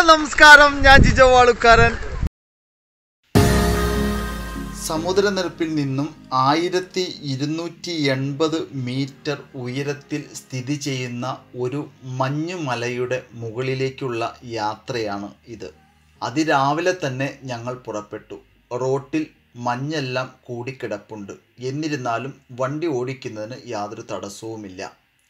നമസ്കാരം ഞാൻ ജിജോ വാളുക്കാരൻ സമുദ്രനിരപ്പിൽ നിന്നും ആയിരത്തി ഇരുന്നൂറ്റി എൺപത് മീറ്റർ ഉയരത്തിൽ സ്ഥിതി ചെയ്യുന്ന ഒരു മഞ്ഞുമലയുടെ മുകളിലേക്കുള്ള യാത്രയാണ് ഇത് അതിരാവിലെ തന്നെ ഞങ്ങൾ പുറപ്പെട്ടു റോട്ടിൽ മഞ്ഞെല്ലാം കൂടിക്കിടപ്പുണ്ട് എന്നിരുന്നാലും വണ്ടി ഓടിക്കുന്നതിന് യാതൊരു തടസ്സവുമില്ല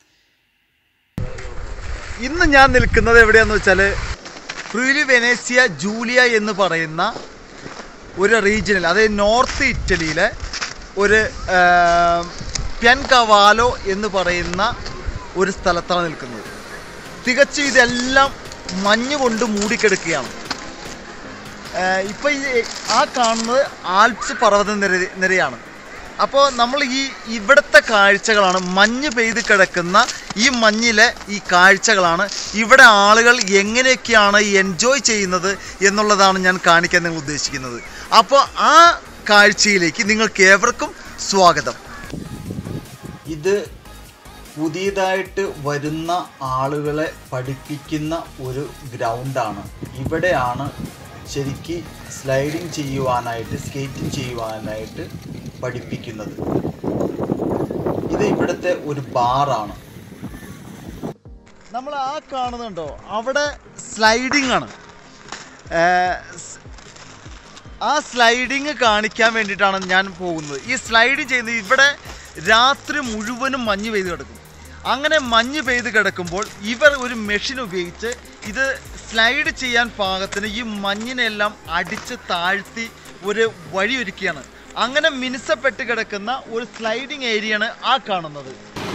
ഇന്ന് ഞാൻ നിൽക്കുന്നത് എവിടെയാന്ന് വെച്ചാൽ ഫ്രൂലി വെനേസിയ ജൂലിയ എന്ന് പറയുന്ന ഒരു റീജിയനിൽ അതായത് നോർത്ത് ഇറ്റലിയിലെ ഒരു പ്യൻകവാലോ എന്ന് പറയുന്ന ഒരു സ്ഥലത്താണ് നിൽക്കുന്നത് തികച്ചും ഇതെല്ലാം മഞ്ഞ് കൊണ്ട് മൂടിക്കിടക്കുകയാണ് ഏഹ് ഇപ്പൊ ഈ ആ കാണുന്നത് ആൽപ്സ് പർവ്വത നിര നിരയാണ് അപ്പോൾ നമ്മൾ ഈ ഇവിടുത്തെ കാഴ്ചകളാണ് മഞ്ഞ് പെയ്ത് കിടക്കുന്ന ഈ മഞ്ഞിലെ ഈ കാഴ്ചകളാണ് ഇവിടെ ആളുകൾ എങ്ങനെയൊക്കെയാണ് എൻജോയ് ചെയ്യുന്നത് എന്നുള്ളതാണ് ഞാൻ കാണിക്കാൻ നിങ്ങൾ ഉദ്ദേശിക്കുന്നത് അപ്പോൾ ആ കാഴ്ചയിലേക്ക് നിങ്ങൾക്ക് ഏവർക്കും സ്വാഗതം ഇത് പുതിയതായിട്ട് വരുന്ന ആളുകളെ പഠിപ്പിക്കുന്ന ഒരു ഗ്രൗണ്ടാണ് ഇവിടെയാണ് ശരിക്ക് സ്ലൈഡിങ് ചെയ്യുവാനായിട്ട് സ്കേറ്റിംഗ് ചെയ്യുവാനായിട്ട് പഠിപ്പിക്കുന്നത് ഇത് ഇവിടുത്തെ ഒരു ബാറാണ് നമ്മൾ ആ കാണുന്നുണ്ടോ അവിടെ സ്ലൈഡിംഗ് ആണ് ഏർ സ്- ആ സ്ലൈഡിങ് കാണിക്കാൻ വേണ്ടിയിട്ടാണ് ഞാൻ പോകുന്നത് ഈ സ്ലൈഡ് ചെയ്യുന്നത് ഇവിടെ രാത്രി മുഴുവനും മഞ്ഞ് പെയ്ത് കിടക്കും അങ്ങനെ മഞ്ഞ് പെയ്ത് കിടക്കുമ്പോൾ ഇവർ ഒരു മെഷീൻ ഉപയോഗിച്ച് ഇത് സ്ലൈഡ് ചെയ്യാൻ പാകത്തിന് ഈ മഞ്ഞിനെല്ലാം അടിച്ച് താഴ്ത്തി ഒരു വഴിയൊരുക്കുകയാണ് അങ്ങനെ മിനുസപ്പെട്ട് കിടക്കുന്ന ഒരു സ്ലൈഡിങ് ഏരിയയാണ് ആ കാണുന്നത്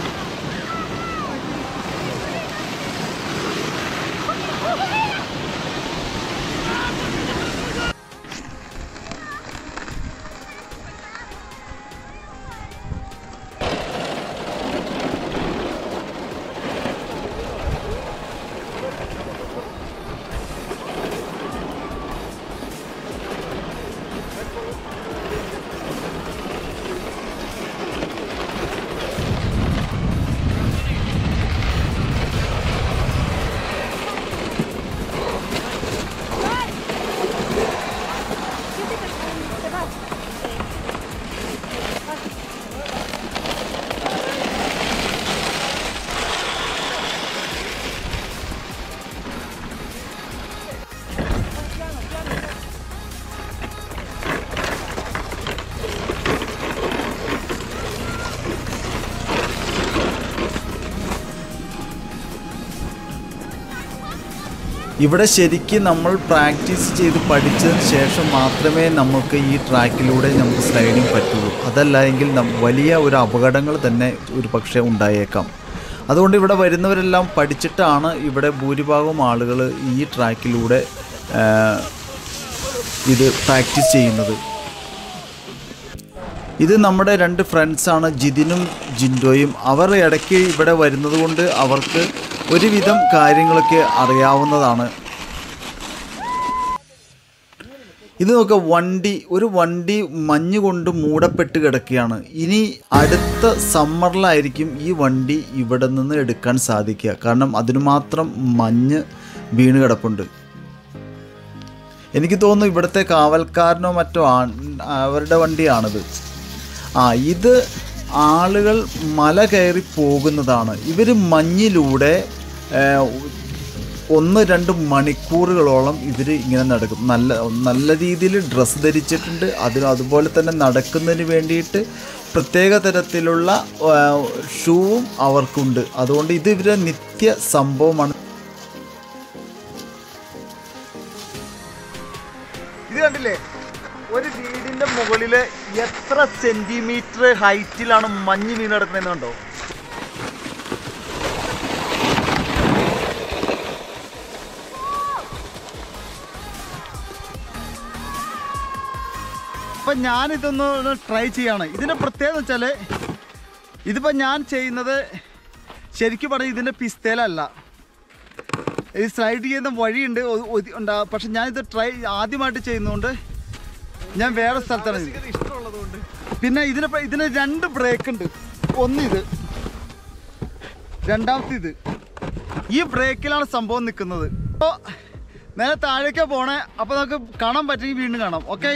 ഇവിടെ ശരിക്കും നമ്മൾ പ്രാക്ടീസ് ചെയ്ത് പഠിച്ചതിന് ശേഷം മാത്രമേ നമുക്ക് ഈ ട്രാക്കിലൂടെ നമുക്ക് സ്ലൈഡിങ് പറ്റുള്ളൂ അതല്ല എങ്കിൽ നം- വലിയ ഒരു അപകടങ്ങൾ തന്നെ ഒരു പക്ഷേ ഉണ്ടായേക്കാം അതുകൊണ്ട് ഇവിടെ വരുന്നവരെല്ലാം പഠിച്ചിട്ടാണ് ഇവിടെ ഭൂരിഭാഗം ആളുകൾ ഈ ട്രാക്കിലൂടെ ആ, ഇത് പ്രാക്ടീസ് ചെയ്യുന്നത് ഇത് നമ്മുടെ രണ്ട് ഫ്രണ്ട്സാണ് ജിതിനും ജിൻഡോയും അവർ ഇടയ്ക്ക് ഇവിടെ വരുന്നത് കൊണ്ട് അവർക്ക് ഒരുവിധം കാര്യങ്ങളൊക്കെ അറിയാവുന്നതാണ് ഇത് നോക്കുക വണ്ടി ഒരു വണ്ടി മഞ്ഞ് കൊണ്ട് മൂടപ്പെട്ട് കിടക്കുകയാണ് ഇനി അടുത്ത സമ്മറിലായിരിക്കും ഈ വണ്ടി ഇവിടെ നിന്ന് എടുക്കാൻ സാധിക്കുക കാരണം അതിനു മാത്രം മഞ്ഞ് വീണ് കിടപ്പുണ്ട് എനിക്ക് തോന്നുന്നു ഇവിടുത്തെ കാവൽക്കാരനോ മറ്റോ ആണ് അവരുടെ വണ്ടിയാണിത് ആ ഇത് ആളുകൾ മല കയറി പോകുന്നതാണ് ഇവർ മഞ്ഞിലൂടെ ഏഹ്, ഒന്ന് രണ്ട് മണിക്കൂറുകളോളം ഇവർ ഇങ്ങനെ നടക്കും നല്ല നല്ല രീതിയിൽ ഡ്രസ്സ് ധരിച്ചിട്ടുണ്ട് അതിന് അതുപോലെ തന്നെ നടക്കുന്നതിന് വേണ്ടിയിട്ട് പ്രത്യേക തരത്തിലുള്ള ഏഹ്, ഷൂവും അവർക്കുണ്ട് അതുകൊണ്ട് ഇത് ഇവരെ നിത്യ സംഭവമാണ് ഇത് കണ്ടില്ലേ ഒരു വീടിന്റെ മുകളില് എത്ര സെന്റിമീറ്റർ ഹൈറ്റിലാണ് മഞ്ഞ് വീണ് കിടക്കുന്നത് കണ്ടോ അപ്പൊ ഞാൻ ഇതൊന്ന് ട്രൈ ചെയ്യാണ് ഇതിന്റെ പ്രത്യേകത വെച്ചാല് ഇതിപ്പോ ഞാൻ ചെയ്യുന്നത് ശരിക്കും പറഞ്ഞാൽ ഇതിന്റെ പിസ്തേലല്ല ഈ സ്ലൈഡ് ചെയ്യുന്ന വഴിയുണ്ട് ഒ- ഒതി- ഉണ്ടാ പക്ഷെ ഞാനിത് ട്രൈ ആദ്യമായിട്ട് ചെയ്യുന്നതുകൊണ്ട് ഞാൻ വേറെ സ്ഥലത്താണ് ഇത്. പിന്നെ ഇതിന് പ- ഇതിന് രണ്ട് ബ്രേക്ക് ഉണ്ട് ഒന്നിത് രണ്ടാമത്തെ ഇത് ഈ ബ്രേക്കിലാണ് സംഭവം നിൽക്കുന്നത് അപ്പോൾ നേരെ താഴേക്കാ പോണേ അപ്പൊ നമുക്ക് കാണാൻ പറ്റുമെങ്കിൽ വീണ്ടും കാണാം ഓക്കെ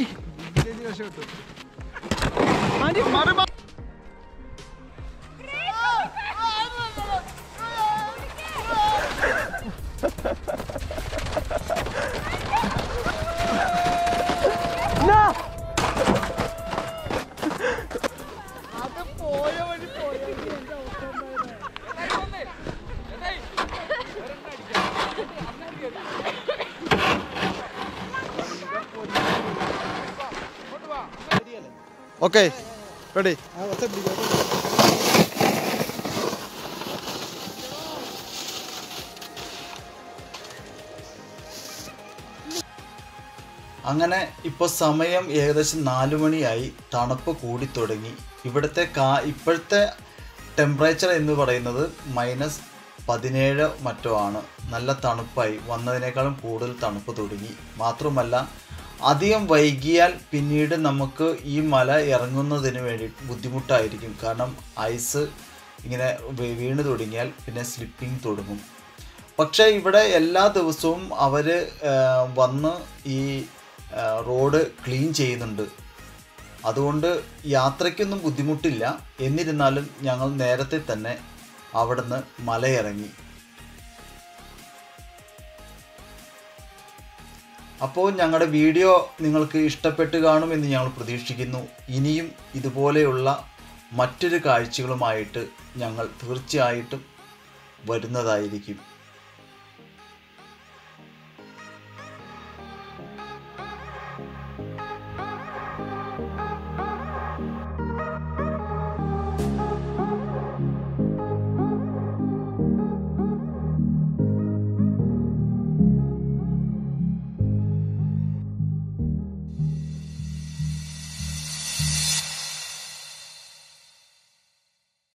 ഓക്കെ റെഡി അങ്ങനെ ഇപ്പോൾ സമയം ഏകദേശം നാല് മണിയായി തണുപ്പ് കൂടി തുടങ്ങി ഇവിടുത്തെ കാ ഇപ്പോഴത്തെ ടെമ്പറേച്ചർ എന്ന് പറയുന്നത് മൈനസ് പതിനേഴ് മറ്റോ ആണ് നല്ല തണുപ്പായി വന്നതിനേക്കാളും കൂടുതൽ തണുപ്പ് തുടങ്ങി മാത്രമല്ല അധികം വൈകിയാൽ പിന്നീട് നമുക്ക് ഈ മല ഇറങ്ങുന്നതിന് വേണ്ടി ബുദ്ധിമുട്ടായിരിക്കും കാരണം ഐസ് ഇങ്ങനെ വീ- വീണ് തുടങ്ങിയാൽ പിന്നെ സ്ലിപ്പിംഗ് തുടങ്ങും പക്ഷേ ഇവിടെ എല്ലാ ദിവസവും അവർ വന്ന് ഈ ആ, റോഡ് ക്ലീൻ ചെയ്യുന്നുണ്ട് അതുകൊണ്ട് യാത്രയ്ക്കൊന്നും ബുദ്ധിമുട്ടില്ല എന്നിരുന്നാലും ഞങ്ങൾ നേരത്തെ തന്നെ അവിടുന്ന് മലയിറങ്ങി അപ്പോൾ ഞങ്ങളുടെ വീഡിയോ നിങ്ങൾക്ക് ഇഷ്ടപ്പെട്ട് കാണുമെന്ന് ഞങ്ങൾ പ്രതീക്ഷിക്കുന്നു ഇനിയും ഇതുപോലെയുള്ള മറ്റൊരു കാഴ്ചകളുമായിട്ട് ഞങ്ങൾ തീർച്ചയായിട്ടും വരുന്നതായിരിക്കും